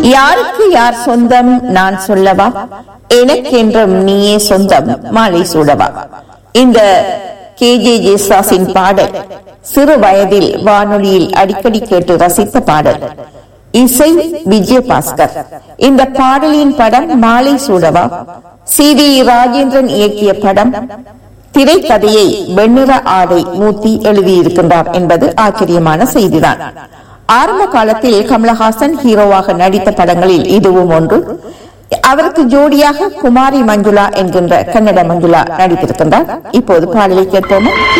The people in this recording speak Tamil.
யாருக்கு யார் சொந்தம் நான் சொல்லவா எனக்கென்றும் நீயே சொந்தம் மாலை சூடவா இந்த கே ஜே ஜேசாஸின் பாடல் சிறு வயதில் வானொலியில் அடிக்கடி கேட்டு ரசித்த பாடல் இசை விஜயபாஸ்கர் இந்த பாடலின் படம் மாலை சூடவா சி வி ராஜேந்திரன் இயக்கிய படம் திரைக்கதையை வெண்ணிற ஆடை மூர்த்தி எழுதியிருக்கின்றார் என்பது ஆச்சரியமான செய்திதான் ஆரம்ப காலத்தில் கமலஹாசன் ஹீரோவாக நடித்த படங்களில் இதுவும் ஒன்று அவருக்கு ஜோடியாக குமாரி மஞ்சுளா என்கின்ற கன்னட மஞ்சுளா நடித்திருக்கின்றார் இப்போது பாடலை கேட்போமா